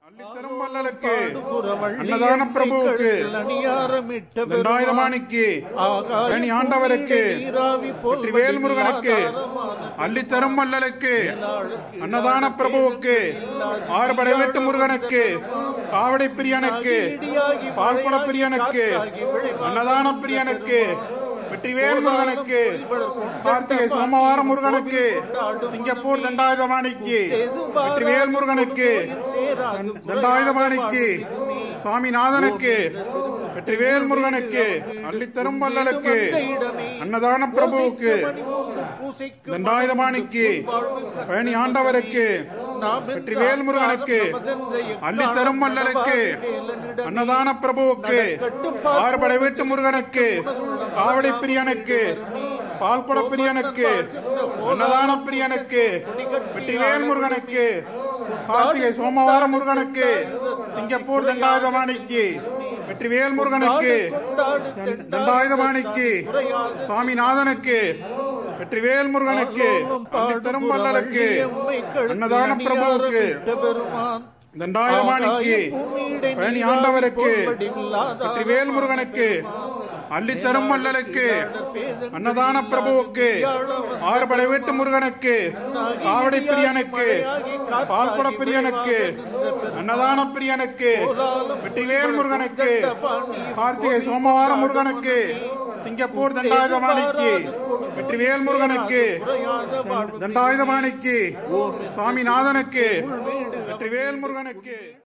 அள்ளித்தரும் வள்ளலுக்கு அன்னதான பிரபுவுக்கு தண்டாயுதமானிக்கு கனி ஆண்டவருக்கு வெற்றிவேல் முருகனுக்கு அள்ளித்தரும் வள்ளலுக்கு அன்னதான பிரபுவுக்கு ஆறுபடை வீட்டு முருகனுக்கு காவடி பிரியனுக்கு பால்குட பிரியனுக்கு அன்னதான பிரியனுக்கு வெற்றிவேல் முருகனுக்கு கார்த்திகை சோமவார முருகனுக்கு சிங்கப்பூர் தண்டாயுதமானிக்கு வெற்றிவேல் முருகனுக்கு தண்டாயுதமானிக்கு சுவாமிநாதனுக்கு வெற்றிவேல் முருகனுக்கு அள்ளித்தரும் வள்ளலுக்கு அன்னதான பிரபுவுக்கு தண்டாயுதமானிக்கு பழனி ஆண்டவருக்கு வெற்றிவேல் முருகனுக்கு அள்ளித்தரும் வள்ளலுக்கு அன்னதான பிரபுவுக்கு ஆறுபடை வீட்டு முருகனுக்கு காவடி பிரியனுக்கு பால்குட பிரியனுக்கு அன்னதான பிரியனுக்கு வெற்றிவேல் முருகனுக்கு கார்த்திகை சோமவார முருகனுக்கு சிங்கப்பூர் தண்டாயுதமானிக்கு வெற்றிவேல் முருகனுக்கு தண்டாயுதமானிக்கு சுவாமிநாதனுக்கு வெற்றிவேல் முருகனுக்கு அள்ளித்தரும் வள்ளலுக்கு அன்னதான பிரபுவுக்கு தண்டாயுதமானிக்கு பழனி ஆண்டவருக்கு வெற்றிவேல் முருகனுக்கு அள்ளித்தரும் வள்ளலுக்கு அன்னதான பிரபுவுக்கு ஆறுபடை வீட்டு முருகனுக்கு காவடி பிரியனுக்கு பால்குட பிரியனுக்கு அன்னதான பிரியனுக்கு வெற்றிவேல் முருகனுக்கு கார்த்திகை சோமவார முருகனுக்கு சிங்கப்பூர் தண்டாயுதமானிக்கு வெற்றிவேல் முருகனுக்கு தண்டாயுதமானிக்கு சுவாமிநாதனுக்கு வெற்றிவேல் முருகனுக்கு